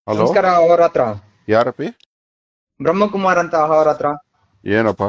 Hello ನಮಸ್ಕಾರ ಅವ್ರ ಹತ್ರ ಯಾರಪ್ಪಿ ಬ್ರಹ್ಮಕುಮಾರ್ ಅಂತ ಅವ್ರ ಹತ್ರ ಏನಪ್ಪ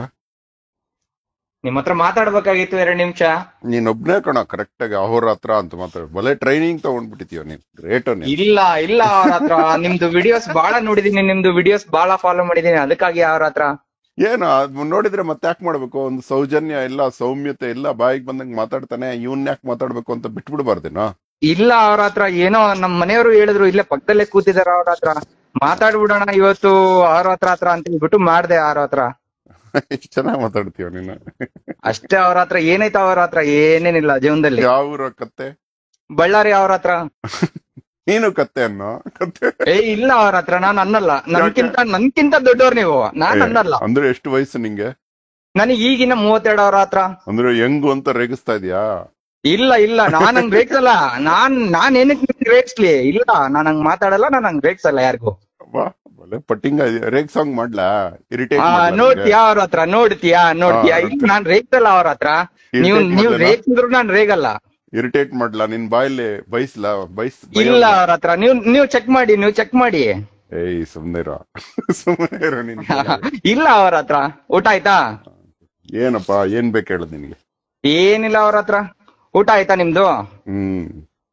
ನಿಮ್ ಹತ್ರ ಮಾತಾಡ್ಬೇಕಾಗಿತ್ತು ಎರಡ್ ನಿಮಿಷ ನೀನೊಬ್ನೇ ಕಣ ಕರೆಕ್ಟ್ ಆಗಿ ಅವ್ರ ಹತ್ರ ಅಂತ ಮಾತಾಡ ಬಲೆ ಟ್ರೈನಿಂಗ್ ತಗೊಂಡ್ಬಿಟ್ಟಿದ್ಯೋ ನೀನ್ ಗ್ರೇಟ್ ನೀನ್ ಇಲ್ಲ ಇಲ್ಲ ಅವ್ರ ಹತ್ರ ನಿಮ್ದು ವಿಡಿಯೋಸ್ ಬಾಳ ನೋಡಿದೀನಿ ನಿಮ್ದು ವಿಡಿಯೋಸ್ ಬಾಳ ಫಾಲೋ ಮಾಡಿದೀನಿ ಅದಕ್ಕಾಗಿ ಅವ್ರ ಹತ್ರ ಏನು ಅದ್ ನೋಡಿದ್ರೆ ಮತ್ತೆ ಯಾಕೆ ಮಾಡ್ಬೇಕು ಒಂದು ಸೌಜನ್ಯ ಇಲ್ಲ ಸೌಮ್ಯತೆ ಇಲ್ಲ ಬಾಯಿಗೆ ಬಂದಂಗ್ ಮಾತಾಡ್ತಾನೆ ಇವನ್ ಯಾಕೆ ಮಾತಾಡ್ಬೇಕು ಅಂತ ಬಿಟ್ಬಿಡ್ಬಾರ್ದೇನೋ ಇಲ್ಲ ಅವ್ರ ಹತ್ರ ಏನೋ ನಮ್ ಮನೆಯವರು ಹೇಳಿದ್ರು ಇಲ್ಲೇ ಪಕ್ಕದಲ್ಲೇ ಕೂತಿದಾರ ಅವ್ರ ಹತ್ರ ಮಾತಾಡ್ಬಿಡೋಣ ಇವತ್ತು ಅವ್ರ ಹತ್ರ ಹತ್ರ ಅಂತ ಹೇಳ್ಬಿಟ್ಟು ಮಾಡ್ದೆ ಅವ್ರ ಹತ್ರ ಇಷ್ಟ್ ಚೆನ್ನಾಗ್ ಮಾತಾಡ್ತೀಯ ನೀನು ಅಷ್ಟೇ ಅವ್ರ ಹತ್ರ ಏನೈತ ಅವ್ರ ಹತ್ರ ಏನೇನಿಲ್ಲ ಜೀವನದಲ್ಲಿ ಯಾವ ಊರ ಕತ್ತೆ ಬಳ್ಳಾರಿ ಅವ್ರ ಹತ್ರ ನೀನು ಕತ್ತೆ ಅನ್ನೋ ಕತ್ತೆ ಏ ಇಲ್ಲ ಅವ್ರ ಹತ್ರ ನಾನ್ ಅನ್ನಲ್ಲ ನನ್ಕಿಂತ ನನ್ಕಿಂತ ದೊಡ್ಡವ್ರು ನೀವು ನಾನ್ ಅನ್ನಲ್ಲ ಅಂದ್ರೆ ಎಷ್ಟು ವಯಸ್ಸು ನಿಂಗೆ ನನಗೆ ಈಗಿನ ಮೂವತ್ತೆರಡು ಅವ್ರ ಹತ್ರ ಅಂದ್ರೆ ಹೆಂಗು ಅಂತ ರೇಗಿಸ್ತಾ ಇದೀಯಾ ಇಲ್ಲ ಇಲ್ಲ ನಾನ್ ಹಂಗ್ ರೇಗ್ಸಲ್ಲ ನಾನ್ ನಾನ್ ಏನಕ್ ನಿಮ್ಗೆ ರೇಗ್ಸ್ಲಿ ಇಲ್ಲ ನಾನ್ ಹಂಗ್ ಮಾತಾಡಲ್ಲ ನಾನ್ ಹಂಗ್ ರೇಗ್ಸಲ್ಲ ಯಾರಿಗೂ ವಾ ಬಲೆ ಪಟ್ಟಿಂಗ ರೇಗ್ ಸಾಂಗ್ ಮಾಡ್ಲಾ ಇರಿಟೇಟ್ ಆ, ನೋಡ್ತೀಯಾ ಅವ್ರ ಹತ್ರ ನೋಡ್ತೀಯಾ ನೋಡ್ತೀಯಾ ಹಾ. ಇಲ್ಲ ನಾನ್ ರೇಗ್ಸಲ್ಲ ಅವ್ರ ಹತ್ರ ನೀವು Irritate ನೀವು ಮಾಡ್ಲಾ? ರೇಗ್ಸಿದ್ರು ನಾನ್ ರೇಗಲ್ಲ ಇರಿಟೇಟ್ ಮಾಡ್ಲಾ ನಿನ್ ಬಾಯಲ್ಲಿ ಬೈಸ್ಲಾ ಬೈಸ್ ಇಲ್ಲ ಅವ್ರ ಹತ್ರ ನೀವು ನೀವು ಚೆಕ್ ಮಾಡಿ ನೀವು ಚೆಕ್ ಮಾಡಿ ಏಯ್ ಸುಮ್ನೆ ಇರೋ ಸುಮ್ನೆ ಇರೋ ನೀನ್ ಇಲ್ಲ ಅವ್ರ ಹತ್ರ ಊಟ ಆಯ್ತಾ ಏನಪ್ಪಾ ಏನ್ ಬೇಕು ಹೇಳು ನಿನ್ಗೆ ಏನಿಲ್ಲ ಅವ್ರ ಹತ್ರ ಊಟ ಆಯ್ತಾ ನಿಮ್ದು ಹ್ಮ್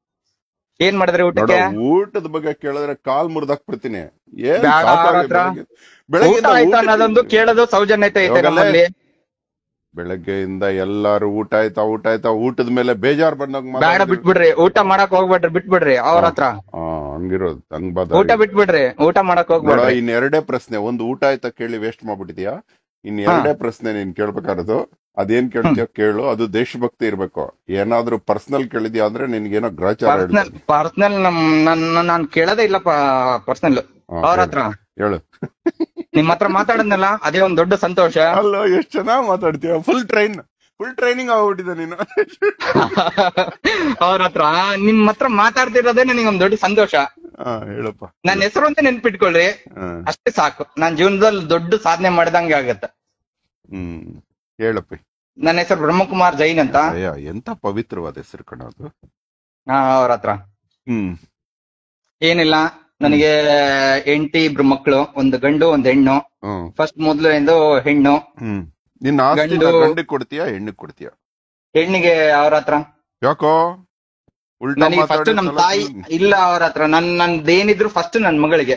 ಏನ್ ಮಾಡಿದ್ರಿ ನೋಡ ಊಟಕ್ಕೆ ಊಟದ ಬಗ್ಗೆ ಕೇಳಿದ್ರೆ ಕಾಲ್ ಮುರ್ದಾಕ್ಬಿಡ್ತೀನಿ ಏನ್ ಬ್ಯಾಡ ಸಾಕಾಗಿ ಅವ್ರ ಹತ್ರ. ಬೆಳಗ್ಗೆ- ಬೆಳಗ್ಗೆಯಿಂದ ಊಟ ಆಯ್ತಾ ಊಟಕ್ಕೆ- ಅನ್ನೋದೊಂದು ಕೇಳೋದು ಸೌಜನ್ಯತೆ ಐತೆ ಇವಾಗಲೇ ನಮ್ಮಲ್ಲಿ ಬೆಳಗ್ಗೆಯಿಂದ ಎಲ್ಲಾರು ಊಟ ಆಯ್ತಾ ಊಟ ಆಯ್ತಾ ಊಟದ ಮೇಲೆ ಬೇಜಾರ್ ಬಂದಾಗ ಬೇಡ ಮಾತಾಡಿದ್ರೆ- ಬಿಟ್ಬಿಡ್ರಿ ಊಟ ಮಾಡಕ್ ಹೋಗ್ಬೇಡ್ರಿ ಬಿಟ್ಬಿಡ್ರಿ ಅವ್ರ ಹತ್ರ ಆ, ಹಂಗಿರೋದು ಹಂಗ್ ಊಟ ಬಾದ ಬಿಟ್ಬಿಡ್ರಿ ಊಟ ಮಾಡಕ್ ನೋಡ ಹೋಗ್ಬೇಡ್ರಿ ಇನ್ ಎರಡೇ ಪ್ರಶ್ನೆ ಒಂದು ಊಟ ಆಯ್ತಾ ಕೇಳಿ ವೇಸ್ಟ್ ಮಾಡ್ಬಿಟ್ಟಿದ್ಯಾ ಇನ್ ಎರಡೇ ಪ್ರಶ್ನೆ ನೀನ್ ಕೇಳ್ಬೇಕಾರದು ಅದೇನ್ ಕೇಳ್ತೀಯೋ ಕೇಳು ಅದು ದೇಶಭಕ್ತಿ ಇರ್ಬೇಕು ಏನಾದ್ರೂ ಪರ್ಸನಲ್ ಕೇಳಿದ್ಯಾ ಅಂದ್ರೆ ನಿನ್ಗೇನೋ ಗ್ರಾಚಾರ ಪರ್ಸನಲ್ ಹೇಳ್ತೀನಿ. ಪರ್ಸನಲ್ ನಮ್ ನನ್ನ ನಾನ್ ಕೇಳೋದೇ ಇಲ್ಲ ಪರ್ಸನಲ್ ಹಾ, ಅವ್ರ ಹೇಳು. ಹತ್ರ ಹೇಳು ನಿಮ್ ಹತ್ರ ಮಾತಾಡದ್ನಲ್ಲ ಅದೇ ಒಂದ್ ದೊಡ್ಡ ಸಂತೋಷ ಅಲ್ಲ ಎಷ್ಟ್ ಚೆನ್ನಾಗ್ ಮಾತಾಡ್ತೀಯ ಫುಲ್ ಟ್ರೈನ್ ಫುಲ್ ಟ್ರೈನಿಂಗ್ ಆಗ್ಬಿಟ್ಟಿದೆ ನೀನು ಅವ್ರ ಹತ್ರ ನಿಮ್ ಹತ್ರ ಮಾತಾಡ್ತಿರೋದೇ ನನಗೆ ಒಂದ್ ದೊಡ್ಡ ಸಂತೋಷ ಹಾ ಹೇಳಪ್ಪ ನನ್ನ ಹೆಸರು ಅಂತ ನೆನ್ಪಿಟ್ಕೊಳ್ರಿ ಹಾ, ಅಷ್ಟೇ ಸಾಕು ನಾನ್ ಜೀವನದಲ್ಲಿ ದೊಡ್ಡ ಸಾಧನೆ ಮಾಡ್ದಂಗೆ ಆಗತ್ತೆ ಹ್ಮ್ ಹೇಳಪ್ಪಿ ನನ್ನ ಹೆಸರು ಬ್ರಹ್ಮಕುಮಾರ್ ಜೈನ್ ಅಂತ ಅಯ್ಯ ಎಂತ ಪವಿತ್ರವಾದ ಹೆಸರು ಕಣ ಅದು ಹಾ ಅವ್ರ ಹತ್ರ ಹ್ಮ್ ಏನಿಲ್ಲ ನನಗೆ ಎಂಟಿ ಇಬ್ರು ಮಕ್ಕಳು ಒಂದು ಗಂಡು ಒಂದ್ ಹೆಣ್ಣು ಹ್ಮ್ ಫಸ್ಟ್ ಮೊದ್ಲು ಎಂದು ಹೆಣ್ಣು ಹ್ಮ್ ನಿನ್ನ ಆಸ್ತಿ ಗಂಡು- ಗಂಡಿಗೆ ಕೊಡ್ತೀಯಾ ಹೆಣ್ಣಿಗೆ ಕೊಡ್ತೀಯಾ ಹೆಣ್ಣಿಗೆ ಅವ್ರ ಹತ್ರ ಯಾಕೋ ಉಲ್ಟಾ ನನಗೆ ಫಸ್ಟ್ ಮಾತಾಡಿ ನಮ್ ಸಲ ತಾಯಿ ತಿನ್- ಇಲ್ಲ ಅವ್ರ ಹತ್ರ ನನ್ ನಂದೇನಿದ್ರು ಫಸ್ಟ್ ನನ್ ಮಗಳಿಗೆ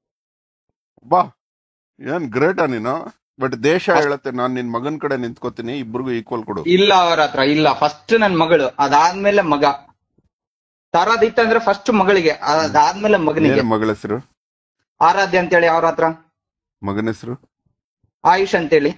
ಬಾ ಏನ್ ಗ್ರೇಟಾ ನೀನು ಬಟ್ ದೇಶ ಹೇಳತ್ತೆ ನಾನ್ ನಿನ್ ಮಗನ್ ಕಡೆ ನಿಂತ್ಕೋತೀನಿ ಇಬ್ರಿಗೂ ಈಕ್ವಲ್ ಕೊಡು ಇಲ್ಲ ಅವ್ರ ಹತ್ರ ಇಲ್ಲ ಫಸ್ಟ್ ನನ್ ಮಗಳು ಅದಾದ್ಮೇಲೆ ಮಗ ತರದಿತ್ತಂದ್ರೆ ಫಸ್ಟ್ ಮಗಳಿಗೆ ಅದಾದ್ಮೇಲೆ ಮಗನಿಗೆ ಏನ್ ಮಗಳ ಹೆಸರು ಆರಾಧ್ಯ ಅಂತೇಳಿ ಅವ್ರ ಹತ್ರ ಮಗನ ಹೆಸರು ಆಯುಷ್ ಅಂತೇಳಿ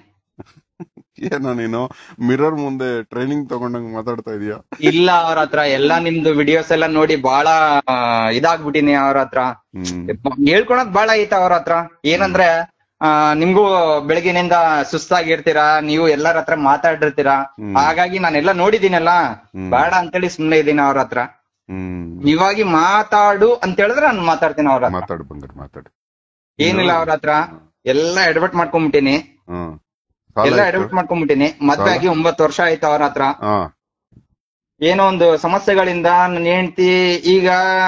ಏನೋ ನೀನು ಮಿರರ್ ಮುಂದೆ ಟ್ರೈನಿಂಗ್ ತಗೊಂಡಂಗ್ ಮಾತಾಡ್ತಾ ಇದೀಯಾ ಇಲ್ಲ ಅವ್ರ ಹತ್ರ ಎಲ್ಲಾ ನಿಮ್ದು ವಿಡಿಯೋಸ್ ಎಲ್ಲ ನೋಡಿ ಬಾಳ ಆ, ಇದಾಗ್ಬಿಟ್ಟಿನಿ ಅವ್ರ ಹತ್ರ ಹ್ಮ್ ಹೇಳ್ಕೊಳಕ್ ಬಾಳ ಐತ ಅವ್ರ ಹತ್ರ ಏನಂದ್ರೆ ಆ ನಿಮ್ಗೂ ಬೆಳಗಿನಿಂದ ಸುಸ್ತಾಗಿರ್ತೀರಾ ನೀವು ಎಲ್ಲರ ಹತ್ರ ಮಾತಾಡಿರ್ತೀರಾ ಹ್ಮ್. ಹಾಗಾಗಿ ನಾನೆಲ್ಲ ನೋಡಿದೀನಲ್ಲ ಹ್ಮ್. ಬೇಡ ಅಂತೇಳಿ ಸುಮ್ನೆ ಇದೀನಿ ಅವ್ರ ಹತ್ರ ಹ್ಮ್ ನೀವಾಗಿ ಮಾತಾಡು ಅಂತ ಹೇಳಿದ್ರೆ ನಾನು ಮಾತಾಡ್ತೀನಿ ಅವ್ರ ಹತ್ರ ಮಾತಾಡು ಬಂಗಾರ ಮಾತಾಡು ಏನಿಲ್ಲ ಅವ್ರ ಹತ್ರ ಎಲ್ಲ ಎಡವಟ್ ಮಾಡ್ಕೊಂಡ್ಬಿಟ್ಟಿನಿ ಹ್ಮ್ ಸಾಲ ಎಲ್ಲ ಎಷ್ಟು? ಎಡವಟ್ ಮಾಡ್ಕೊಂಡ್ಬಿಟ್ಟಿನಿ ಮದ್ವೆ ಆಗಿ ಒಂಬತ್ತು ವರ್ಷ ಆಯ್ತು ಅವ್ರ ಹತ್ರ ಹಾ ಏನೋ ಒಂದು ಸಮಸ್ಯೆಗಳಿಂದ ನನ್ನ ಹೆಂಡತಿ ಈಗ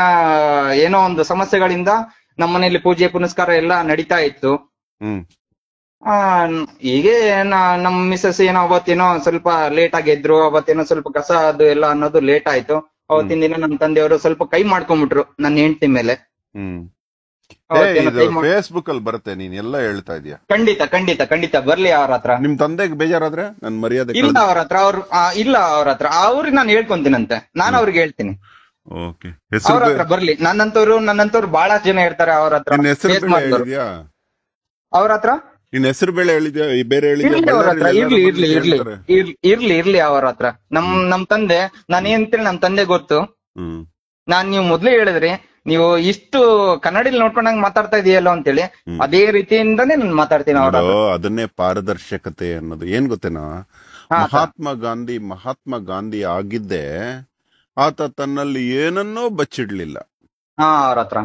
ಏನೋ ಒಂದು ಸಮಸ್ಯೆಗಳಿಂದ ನಮ್ಮ ಮನೇಲಿ ಪೂಜೆ ಪುನಸ್ಕಾರ ಎಲ್ಲ ನಡೀತಾ ಇತ್ತು ಹ್ಮ್ ಆ ಹೀಗೆ ನ- ನಮ್ ಮಿಸಸ್ ಏನೋ ಅವತ್ತೇನೋ ಸ್ವಲ್ಪ ಲೇಟ್ ಆಗಿ ಎದ್ರು ಅವತ್ತೇನೋ ಸ್ವಲ್ಪ ಕಸ ಅದು ಎಲ್ಲ ಅನ್ನೋದು ಲೇಟ್ ಆಯ್ತು ಅವತ್ತಿನ ದಿನ ನಮ್ ತಂದೆಯವರು ಸ್ವಲ್ಪ ಕೈ ಮಾಡ್ಕೊಂಡ್ಬಿಟ್ರು ನನ್ನ ಹೆಂಡತಿ ಮೇಲೆ ಹ್ಮ್ ಏ ಅವತ್ತೇನೋ ಇದು ಕೈ ಮಾಡ್- ಫೇಸ್ಬುಕ್ ಅಲ್ಲಿ ಬರುತ್ತೆ ನೀನ್ ಎಲ್ಲ ಹೇಳ್ತಾ ಇದೀಯ ಖಂಡಿತ ಖಂಡಿತ ಖಂಡಿತ ಬರ್ಲಿ ಅವ್ರ ಹತ್ರ ನಿಮ್ ತಂದೆಗೆ ಬೇಜಾರಾದ್ರೆ ನನ್ ಮರ್ಯಾದೆ ಇಲ್ಲ ಅವ್ರ ಹತ್ರ ಅವ್ರು ಆ, ಇಲ್ಲ ಅವ್ರ ಹತ್ರ ಅವ್ರಿಗೆ ನಾನು ಹೇಳ್ಕೊಂತೀನಂತೆ ನಾನು ಅವ್ರಿಗೆ ಹೇಳ್ತೀನಿ ಓಕೆ ಅವ್ರ ಹೆಸರು ಹತ್ರ ಬರ್ಲಿ ನನ್ನಂತವ್ರು ನನ್ನಂತವ್ರು ಬಹಳ ಜನ ಇರ್ತಾರೆ ಅವ್ರ ಹತ್ರ ನಿನ್ನ ಹೆಸರು face ಬೇಳೆ ಮಾಡಿದವ್ರು. ಹೇಳಿದ್ಯಾ ಅವ್ರ ಹತ್ರ ನಿನ್ ಹೆಸರು ಬೇಳೆ ಹೇಳಿದ್ಯಾ ಈ ಬೇರೆ ಹೇಳಿದ್ಯಾ ಇರ್ಲಿ ಅವ್ರ ಹತ್ರ ಬಳ್ಳಾರಿಯಲ್ಲಿ ಇರ್ಲಿ ಎಲ್ಲರೂ ಇರ್ಲಿ ಬಂದು ಇರ್ಲಿ ಹೇಳ್ತಾರೆ. ಇರ್ಲಿ ಇರ್ಲಿ ಇರ್ಲಿ ಅವ್ರ ಹತ್ರ ನಮ್ ನಮ್ ತಂದೆ ನಾನು ಏನಂತೇಳಿ ನಮ್ ತಂದೆ ಗೊತ್ತು ಹ್ಮ್ ನಾನ್ ನೀವು ಮೊದ್ಲೇ ಹೇಳಿದ್ರಿ ನೀವು ಇಷ್ಟು ಕನ್ನಡಿಲಿ ನೋಡ್ಕೊಂಡಂಗ್ ಮಾತಾಡ್ತಾ ಇದೆಯಲ್ಲ ಅಂತೇಳಿ ಹ್ಮ್. ಅದೇ ರೀತಿಯಿಂದಾನೇ ನಾನು ಮಾತಾಡ್ತೀನಿ ಅವ್ರ ನೋಡು, ಹತ್ರ ಅದನ್ನೇ ಪಾರದರ್ಶಕತೆ ಅನ್ನೋದು ಏನ್ ಗೊತ್ತೇನಾ ಹಾ, ಮಹಾತ್ಮ ಗಾಂಧಿ ಮಹಾತ್ಮ ಗಾಂಧಿ ಆಗಿದ್ದೇ ಆತ ತನ್ನಲ್ಲಿ ಏನನ್ನೋ ಬಚ್ಚಿಡ್ಲಿಲ್ಲ ಹಾ ಅವ್ರ ಹತ್ರ